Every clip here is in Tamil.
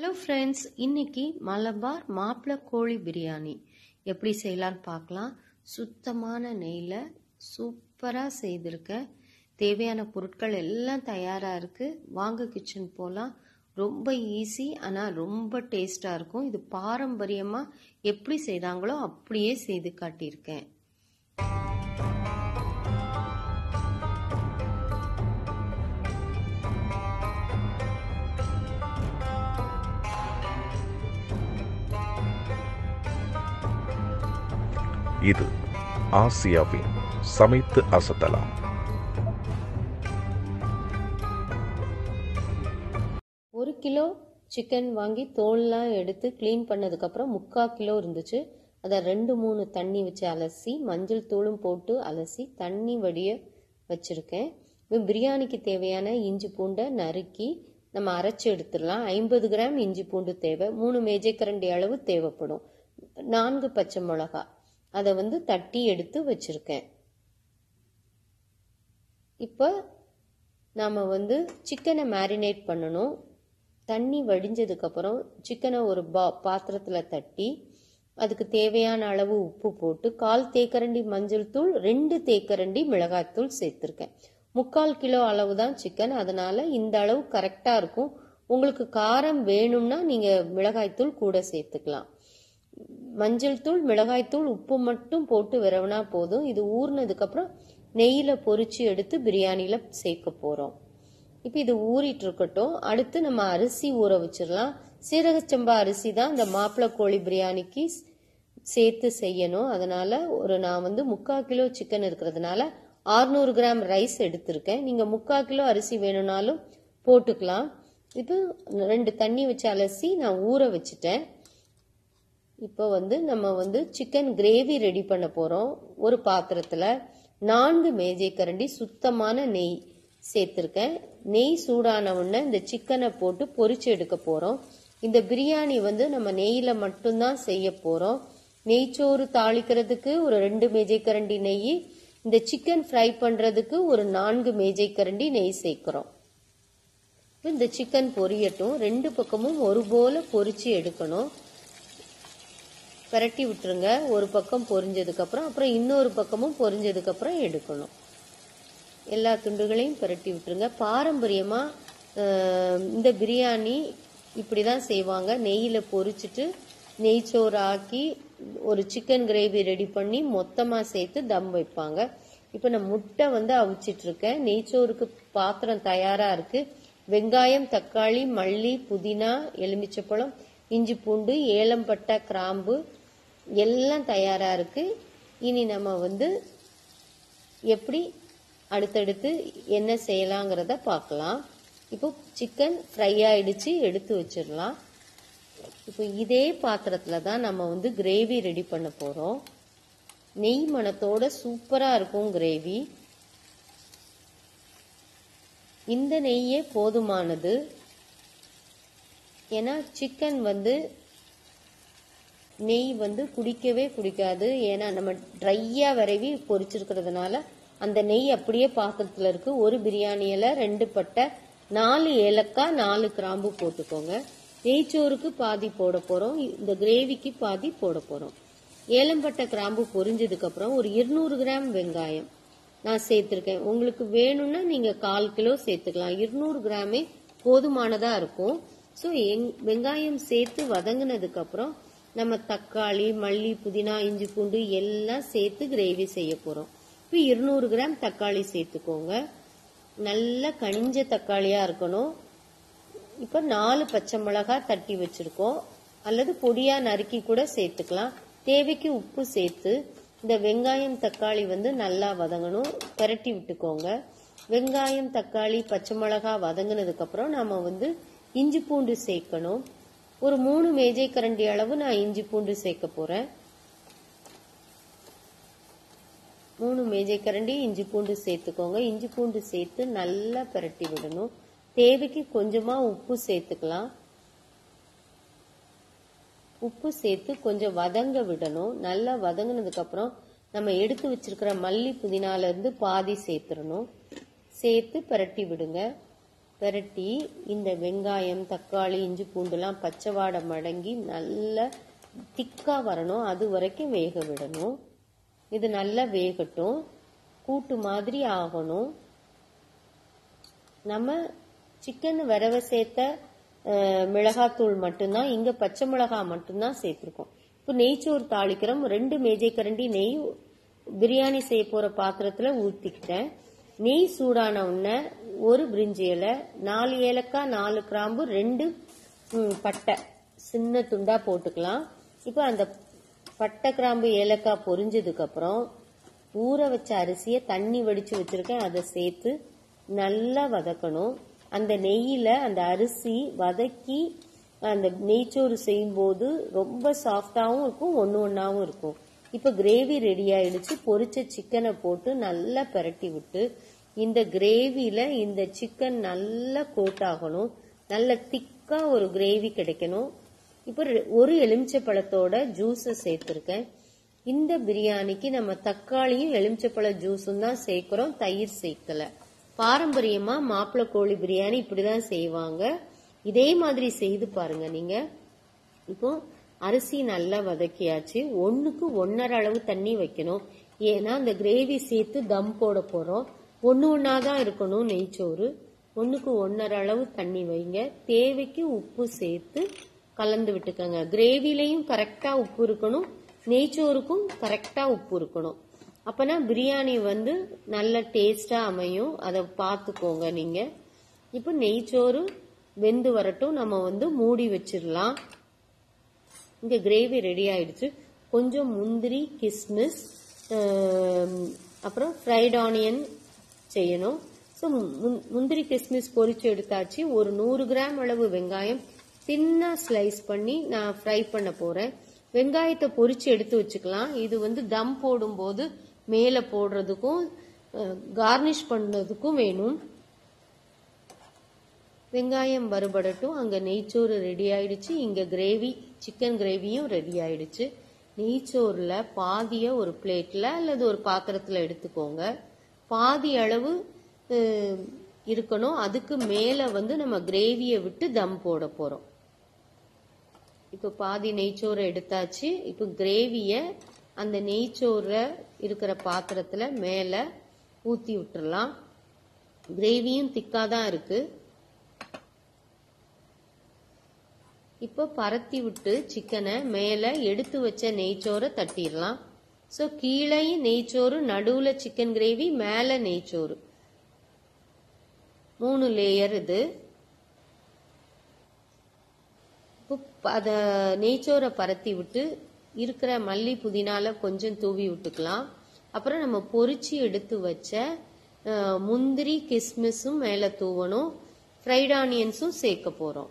ஹலோ ஃப்ரெண்ட்ஸ் இன்னைக்கு மலபார் மாப்பிள கோழி பிரியாணி எப்படி செய்யலான்னு பார்க்கலாம் சுத்தமான நெய்யில் சூப்பராக செய்திருக்கேன் தேவையான பொருட்கள் எல்லாம் தயாராக இருக்குது வாங்க கிச்சன் போகலாம் ரொம்ப ஈஸி ஆனால் ரொம்ப டேஸ்டாக இருக்கும் இது பாரம்பரியமாக எப்படி செய்தாங்களோ அப்படியே செய்து காட்டியிருக்கேன் இது ஆசியாவின் சமைத்து அசத்தலாம் ஒரு கிலோ சிக்கன் வாங்கி தோல்லாம் எடுத்து க்ளீன் பண்ணதுக்கப்புறம் முக்கால் கிலோ இருந்துச்சு அதை ரெண்டு மூணு தண்ணி வச்சு அலசி மஞ்சள் தூளும் போட்டு அலசி தண்ணி வடிய வச்சுருக்கேன் பிரியாணிக்கு தேவையான இஞ்சி பூண்டை நறுக்கி நம்ம அரைச்சி எடுத்துடலாம் ஐம்பது கிராம் இஞ்சி பூண்டு தேவை மூணு மேஜைக்கரண்டி அளவு தேவைப்படும் நான்கு பச்சை மிளகா அதை வந்து தட்டி எடுத்து வச்சுருக்கேன் இப்போ நாம் வந்து சிக்கனை மேரினேட் பண்ணணும் தண்ணி வடிஞ்சதுக்கப்புறம் சிக்கனை ஒரு பா பாத்திரத்தில் தட்டி அதுக்கு தேவையான அளவு உப்பு போட்டு கால் தேக்கரண்டி மஞ்சள் தூள் ரெண்டு தேக்கரண்டி மிளகாய்த்தூள் சேர்த்துருக்கேன் முக்கால் கிலோ அளவு தான் சிக்கன் அதனால இந்த அளவு கரெக்டாக இருக்கும் உங்களுக்கு காரம் வேணும்னா நீங்கள் மிளகாய்த்தூள் கூட சேர்த்துக்கலாம் மஞ்சள் தூள் மிளகாய்த்தூள் உப்பு மட்டும் போட்டு விரவினா போதும் இது ஊறினதுக்கப்புறம் நெய்யில் பொரிச்சு எடுத்து பிரியாணியில் சேர்க்க போகிறோம் இப்போ இது ஊறிட்டு இருக்கட்டும் அடுத்து நம்ம அரிசி ஊற வச்சிடலாம் சீரகச்சம்பா அரிசி தான் இந்த மாப்பிள கோழி பிரியாணிக்கு சேர்த்து செய்யணும் அதனால ஒரு நான் வந்து முக்கால் கிலோ சிக்கன் இருக்கிறதுனால ஆறுநூறு கிராம் ரைஸ் எடுத்திருக்கேன் நீங்கள் முக்கால் கிலோ அரிசி வேணும்னாலும் போட்டுக்கலாம் இப்போ ரெண்டு தண்ணி வச்சு அலசி நான் ஊற வச்சுட்டேன் இப்போ வந்து நம்ம வந்து சிக்கன் கிரேவி ரெடி பண்ண போகிறோம் ஒரு பாத்திரத்தில் நான்கு மேஜை கரண்டி சுத்தமான நெய் சேர்த்துருக்கேன் நெய் சூடான உடனே இந்த சிக்கனை போட்டு பொரிச்சு எடுக்க போகிறோம் இந்த பிரியாணி வந்து நம்ம நெய்யில் மட்டும்தான் செய்ய போகிறோம் நெய்ச்சோறு தாளிக்கிறதுக்கு ஒரு ரெண்டு மேஜை கரண்டி நெய் இந்த சிக்கன் ஃப்ரை பண்ணுறதுக்கு ஒரு நான்கு மேஜை கரண்டி நெய் சேர்க்குறோம் இந்த சிக்கன் பொரியட்டும் ரெண்டு பக்கமும் ஒரு போல பொரிச்சு எடுக்கணும் பரட்டி விட்டுருங்க ஒரு பக்கம் பொரிஞ்சதுக்கப்புறம் அப்புறம் இன்னொரு பக்கமும் பொரிஞ்சதுக்கப்புறம் எடுக்கணும் எல்லா துண்டுகளையும் பரட்டி விட்டுருங்க பாரம்பரியமாக இந்த பிரியாணி இப்படி தான் செய்வாங்க நெய்யில் பொரிச்சிட்டு நெய்ச்சோறு ஆக்கி ஒரு சிக்கன் கிரேவி ரெடி பண்ணி மொத்தமாக சேர்த்து தம் வைப்பாங்க இப்போ நான் முட்டை வந்து அவிச்சிட்ருக்கேன் நெய்ச்சோறுக்கு பாத்திரம் தயாராக இருக்குது வெங்காயம் தக்காளி மல்லி புதினா எலுமிச்சப்பழம் இஞ்சி பூண்டு ஏலம்பட்டை கிராம்பு எல்லாம் தயாராக இருக்குது இனி நம்ம வந்து எப்படி அடுத்தடுத்து என்ன செய்யலாங்கிறத பார்க்கலாம் இப்போ சிக்கன் ஃப்ரை ஆயிடுச்சு எடுத்து வச்சிடலாம் இப்போ இதே பாத்திரத்தில் தான் நம்ம வந்து கிரேவி ரெடி பண்ண போகிறோம் நெய் மணத்தோட சூப்பராக இருக்கும் கிரேவி இந்த நெய்யே போதுமானது ஏன்னா சிக்கன் வந்து நெய் வந்து குடிக்கவே குடிக்காது ஏன்னா நம்ம ட்ரையாக விரைவி பொரிச்சிருக்கிறதுனால அந்த நெய் அப்படியே பாத்திரத்தில் இருக்கு ஒரு பிரியாணியில் ரெண்டு பட்டை நாலு ஏலக்காய் நாலு கிராம்பு போட்டுக்கோங்க நெய்ச்சோறுக்கு பாதி போட போகிறோம் இந்த கிரேவிக்கு பாதி போட போகிறோம் ஏலம்பட்டை கிராம்பு பொரிஞ்சதுக்கப்புறம் ஒரு இருநூறு கிராம் வெங்காயம் நான் சேர்த்துருக்கேன் உங்களுக்கு வேணும்னா நீங்கள் கால் கிலோ சேர்த்துக்கலாம் இருநூறு கிராமே போதுமானதாக இருக்கும் ஸோ எங் வெங்காயம் சேர்த்து வதங்கினதுக்கப்புறம் நம்ம தக்காளி மல்லி புதினா இஞ்சி பூண்டு எல்லாம் சேர்த்து கிரேவி செய்ய போகிறோம் இப்போ இருநூறு கிராம் தக்காளி சேர்த்துக்கோங்க நல்ல கனிஞ்ச தக்காளியாக இருக்கணும் இப்போ நாலு பச்சை மிளகா தட்டி வச்சுருக்கோம் அல்லது பொடியாக நறுக்கி கூட சேர்த்துக்கலாம் தேவைக்கு உப்பு சேர்த்து இந்த வெங்காயம் தக்காளி வந்து நல்லா வதங்கணும் பெரட்டி விட்டுக்கோங்க வெங்காயம் தக்காளி பச்சை மிளகா வதங்கினதுக்கப்புறம் நாம் வந்து இஞ்சி பூண்டு சேர்க்கணும் ஒரு மூணு மேஜை கரண்டி அளவு நான் இஞ்சி பூண்டு சேர்க்க போகிறேன் மூணு மேஜை கரண்டி இஞ்சி பூண்டு சேர்த்துக்கோங்க இஞ்சி பூண்டு சேர்த்து நல்லா பெரட்டி விடணும் தேவைக்கு கொஞ்சமாக உப்பு சேர்த்துக்கலாம் உப்பு சேர்த்து கொஞ்சம் வதங்க விடணும் நல்லா வதங்கினதுக்கப்புறம் நம்ம எடுத்து வச்சிருக்கிற மல்லி புதினாலேருந்து பாதி சேர்த்துடணும் சேர்த்து பெரட்டி விடுங்க பெரட்டி இந்த வெங்காயம் தக்காளி இஞ்சி பூண்டுலாம் பச்சை வாடை மடங்கி நல்லா திக்கா வரணும் அது வரைக்கும் வேக விடணும் இது நல்லா வேகட்டும் கூட்டு மாதிரி ஆகணும் நம்ம சிக்கன் வரவை சேர்த்த அஹ், மிளகாத்தூள் மட்டும்தான் இங்க பச்சை மிளகாய் மட்டும்தான் சேர்த்திருக்கோம் இப்போ நெய்ச்சோறு தாளிக்கிறோம் ரெண்டு மேஜை கரண்டி நெய் பிரியாணி செய்ய போற பாத்திரத்துல ஊத்திக்கிட்டேன் நெய் சூடான உடனே ஒரு பிரிஞ்சி இலை நாலு ஏலக்காய் நாலு கிராம்பு ரெண்டு ம், பட்டை சின்ன துண்டா போட்டுக்கலாம் இப்போ அந்த பட்டை கிராம்பு ஏலக்காய் பொரிஞ்சதுக்கு அப்புறம் ஊற வச்ச அரிசியை தண்ணி வடிச்சு வச்சிருக்கேன் அதை சேர்த்து நல்லா வதக்கணும் அந்த நெய்யில அந்த அரிசி வதக்கி அந்த நெய்ச்சோறு செய்யும்போது ரொம்ப சாஃப்டாவும் இருக்கும் ஒன்று ஒன்றாவும் இருக்கும் இப்போ கிரேவி ரெடி ஆயிடுச்சு பொரிச்ச சிக்கனை போட்டு நல்லா பிரட்டி விட்டு இந்த கிரேவியில இந்த சிக்கன் நல்லா கோட் ஆகணும் நல்ல திக்கா ஒரு கிரேவி கிடைக்கணும் இப்போ ரெ- ஒரு எலுமிச்சை பழத்தோட ஜூஸை சேர்த்துருக்கேன் இந்த பிரியாணிக்கு நம்ம தக்காளியும் எலுமிச்சப்பழ ஜூஸும் தான் சேர்க்கிறோம் தயிர் சேர்க்கல பாரம்பரியமா மாப்பிள்ளை கோழி பிரியாணி இப்படிதான் செய்வாங்க இதே மாதிரி செய்து பாருங்க நீங்க இப்போ அரிசி நல்லா வதக்கியாச்சு ஒண்ணுக்கு ஒன்னரை அளவு தண்ணி வைக்கணும் ஏன்னா அந்த கிரேவி சேர்த்து தம் போட போறோம் ஒண்ணு ஒன்னா தான் இருக்கணும் நெய்ச்சோறு ஒண்ணுக்கு ஒன்னரை அளவு தண்ணி வைங்க தேவைக்கு உப்பு சேர்த்து கலந்து விட்டுக்கோங்க கிரேவிலையும் கரெக்டா உப்பு இருக்கணும் நெய்ச்சோறுக்கும் கரெக்டா உப்பு இருக்கணும் அப்பனா பிரியாணி வந்து நல்ல டேஸ்டா அமையும் அதை பார்த்துக்கோங்க நீங்க இப்போ நெய்ச்சோறு வெந்து வரட்டும் நம்ம வந்து மூடி வச்சிடலாம் இங்க கிரேவி ரெடி ஆயிடுச்சு கொஞ்சம் முந்திரி கிஸ்மிஸ் ஆம், அப்புறம் ஃப்ரைட் ஆனியன் செய்யணும் ஸோ முந்திரி கிஸ்மிஸ் பொரிச்சு எடுத்தாச்சு ஒரு நூறு கிராம் அளவு வெங்காயம் தின்னா ஸ்லைஸ் பண்ணி நான் ஃப்ரை பண்ண போறேன் வெங்காயத்தை பொரிச்சு எடுத்து வச்சுக்கலாம் இது வந்து தம் போடும்போது மேலே போடுறதுக்கும் கார்னிஷ் பண்ணதுக்கும் வேணும் வெங்காயம் வறுபடட்டும் அங்க நெய்ச்சோறு ரெடி ஆயிடுச்சு இங்க கிரேவி சிக்கன் கிரேவியும் ரெடி ஆயிடுச்சு நெய்ச்சோறுல பாதிய ஒரு பிளேட்ல அல்லது ஒரு பாத்திரத்துல எடுத்துக்கோங்க பாதி அளவு அஹ், இருக்கணும் அதுக்கு மேல வந்து நம்ம கிரேவியை விட்டு தம் போட போறோம் இப்போ பாதி நெய்ச்சோறு எடுத்தாச்சு இப்போ கிரேவிய அந்த நெய்ச்சோறுல இருக்கிற பாத்திரத்துல மேல ஊத்தி விட்டுறலாம் கிரேவியும் திக்கா தான் இருக்கு இப்போ பரத்தி விட்டு சிக்கனை மேலே எடுத்து வச்ச நெய்ச்சோறை தட்டிடலாம் ஸோ கீழே நெய்ச்சோறு நடுவில் சிக்கன் கிரேவி மேலே நெய்ச்சோறு மூணு லேயர் இது இப்போ அதை நெய்ச்சோறை பரத்தி விட்டு இருக்கிற மல்லி புதினால கொஞ்சம் தூவி விட்டுக்கலாம் அப்புறம் நம்ம பொரிச்சு எடுத்து வச்ச அஹ், முந்திரி கிஸ்மிஸும் மேலே தூவணும் ஃப்ரைட் ஆனியன்ஸும் சேர்க்க போகிறோம்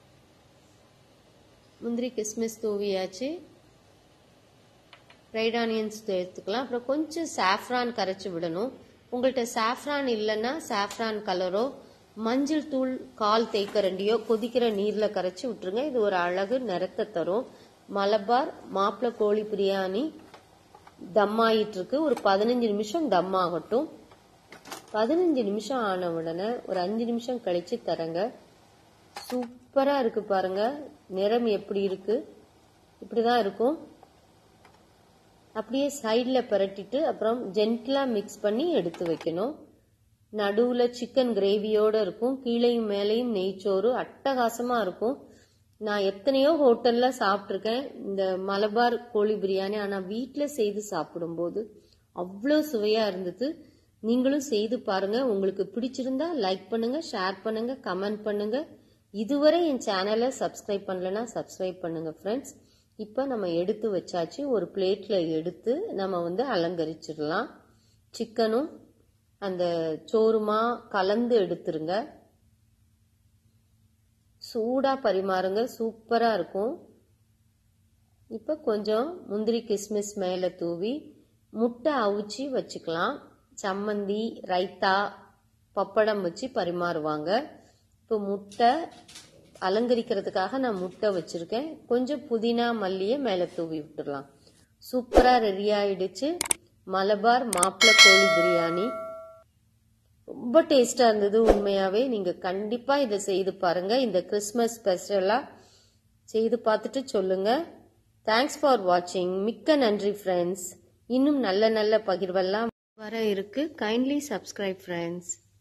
முந்திரி கிஸ்மிஸ் தூவியாச்சு ஃப்ரைட் ஆனியன்ஸ் எடுத்துக்கலாம் அப்புறம் கொஞ்சம் சாஃப்ரான் கரைச்சி விடணும் உங்கள்கிட்ட சாஃப்ரான் இல்லைன்னா சாஃப்ரான் கலரோ மஞ்சள் தூள் கால் தேக்கரண்டியோ கொதிக்கிற நீரில் கரைச்சி விட்டுருங்க இது ஒரு அழகு நிறத்தை தரும் மலபார் மாப்பிளை கோழி பிரியாணி தம் ஆயிட்டு இருக்கு ஒரு பதினஞ்சு நிமிஷம் தம் ஆகட்டும் பதினஞ்சு நிமிஷம் ஆன உடனே ஒரு அஞ்சு நிமிஷம் கழிச்சு தரங்க சூப்பரா இருக்கு பாருங்க நிறம் எப்படி இருக்கு இப்படிதான் இருக்கும் அப்படியே சைடில் பிரட்டிட்டு அப்புறம் ஜென்டிலா மிக்ஸ் பண்ணி எடுத்து வைக்கணும் நடுவுல சிக்கன் கிரேவியோட இருக்கும் கீழையும் மேலேயும் நெய்ச்சோறு அட்டகாசமா இருக்கும் நான் எத்தனையோ ஹோட்டல்ல சாப்பிட்ருக்கேன் இந்த மலபார் கோழி பிரியாணி ஆனா வீட்ல செய்து சாப்பிடும்போது அவ்வளோ சுவையா இருந்தது நீங்களும் செய்து பாருங்க உங்களுக்கு பிடிச்சிருந்தா லைக் பண்ணுங்க ஷேர் பண்ணுங்க கமெண்ட் பண்ணுங்க இதுவரை என் சேனலை சப்ஸ்கிரைப் பண்ணலனா சப்ஸ்கிரைப் பண்ணுங்க ஃப்ரெண்ட்ஸ் இப்போ நம்ம எடுத்து வச்சாச்சு ஒரு பிளேட்ல எடுத்து நம்ம வந்து அலங்கரிச்சிடலாம் சிக்கனும் அந்த சோறுமா கலந்து எடுத்துருங்க சூடா பரிமாறுங்க சூப்பரா இருக்கும் இப்போ கொஞ்சம் முந்திரி கிஸ்மிஸ் மேலே தூவி முட்டை அவிச்சு வச்சுக்கலாம் சம்மந்தி ரைத்தா பப்படம் வச்சு பரிமாறுவாங்க இப்போ முட்டை அலங்கரிக்கிறதுக்காக நான் முட்டை வச்சிருக்கேன் கொஞ்சம் புதினா மல்லியை மேலே தூவி விட்டுடலாம் சூப்பராக ரெடி ஆயிடுச்சு மலபார் மாப்பிளை கோழி பிரியாணி ரொம்ப டேஸ்டா இருந்தது உண்மையாவே நீங்க கண்டிப்பா இதை செய்து பாருங்க இந்த கிறிஸ்மஸ் ஸ்பெஷலா செய்து பார்த்துட்டு சொல்லுங்க தேங்க்ஸ் ஃபார் வாட்சிங் மிக்க நன்றி ஃப்ரெண்ட்ஸ் இன்னும் நல்ல நல்ல பகிர்வெல்லாம் வர இருக்கு கைண்ட்லி சப்ஸ்கிரைப் ஃப்ரெண்ட்ஸ்